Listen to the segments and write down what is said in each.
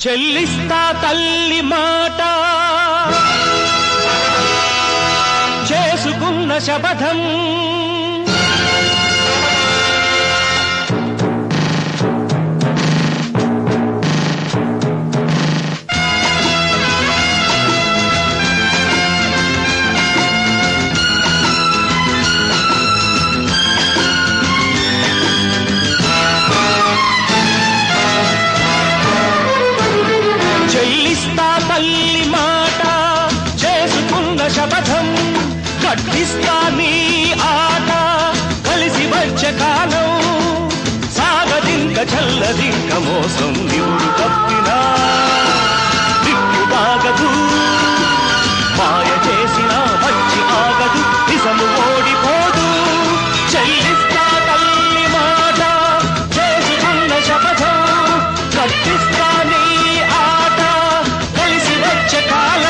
చెల్లిస్తా తల్లి మాట చేసుకున్న శపథం చెల్లిస్తా తల్లి మాట చేసుకున్న శపథం కట్టిస్తా నీ ఆట కలిసి వచ్చే కాలం సాగదింక చల్లదింక మోసం నివుడు తప్పినా దిక్కు దాగదు మాయ చేసిన మంచి ఆగదు నిజము ఓడిపోదు చెల్లిస్తా తల్లి మాట చేసుకున్న శపథం కట్టిస్తా నీ ఆట కలిసి వచ్చే కాలం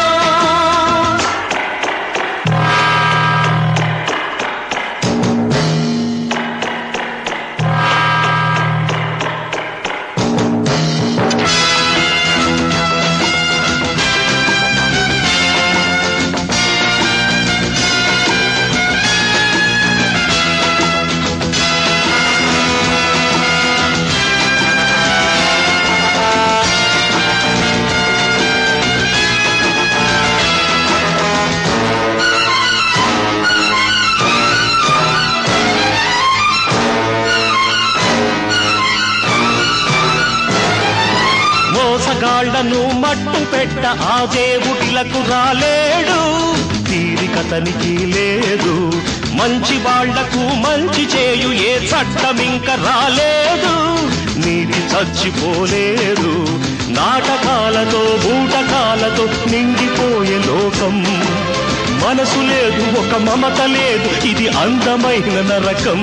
మోసగాళ్లను మట్టు పెట్ట ఆ దేవుడిలకు రాలేడు తీరికతనికి లేదు మంచి వాళ్లకు మంచి చేయు ఏ చట్టం ఇంక రాలేదు నీతి చచ్చిపోలేదు నాటకాలతో బూటకాలతో నిండిపోయే లోకం మనసు లేదు ఒక మమత లేదు ఇది అందమైన నరకం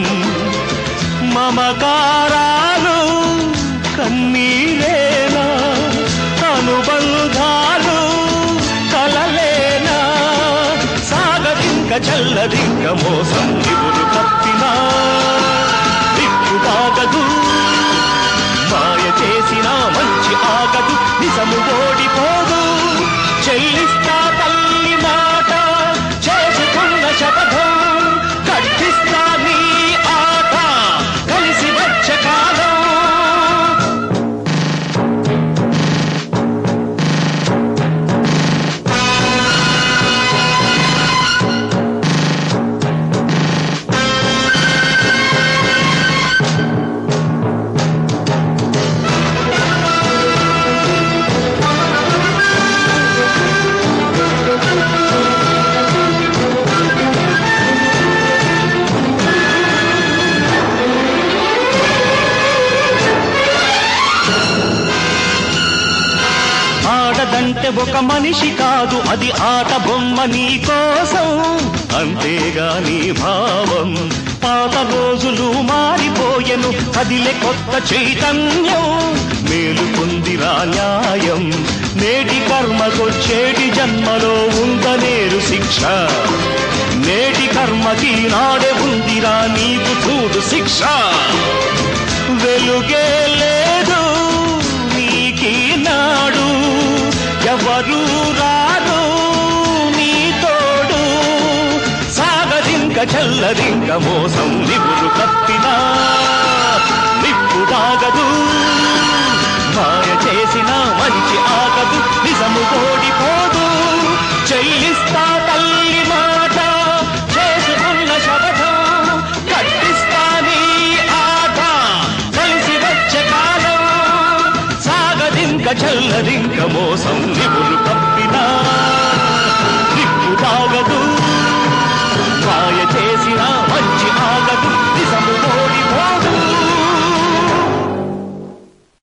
మమకారాలు కన్నీరేనా అనుబంధాలు కలలేనా సాగదింక చల్లదింక మోసం ఇవురు కప్పినా దిక్కు బాగదు మాయ చేసిన మంచి ఆగదు నిజము ఓడిపోదు చెల్లిస్తా తల్లి మాట చేసుకున్న శపథం కట్టిస్తా నీ ఆట కలిసి వచ్చే కాలం ఆడదంటే ఒక మనిషి కాదు అది ఆట బొమ్మ నీ కోసం అంతేగాని భావం పాత రోజులు మారిపోయెను కదిలే కొత్త చైతన్యం మేలుకుందిరా న్యాయం నేటి కర్మకొచ్చేటి జన్మలో ఉందనేరు శిక్ష నేటి కర్మకి నాడే ఉందిరా నీకు చూడు శిక్ష వెలుగే లేదు నీకి నాడు ఎవరు రారు నీ తోడు సాగదింక చల్లదింక మోసం నివురు కప్పినా నిప్పు దాగదు మాయ చేసిన మంచి ఆగదు నిజము ఓడిపోదు చెల్లిస్తా తల్లి మాట చేసుకున్న శపథం కట్టిస్తా నీ ఆట కలిసి వచ్చే కాలం సాగదింక చల్లదింక మోసం నివురు కప్పినా నిప్పు తాగదు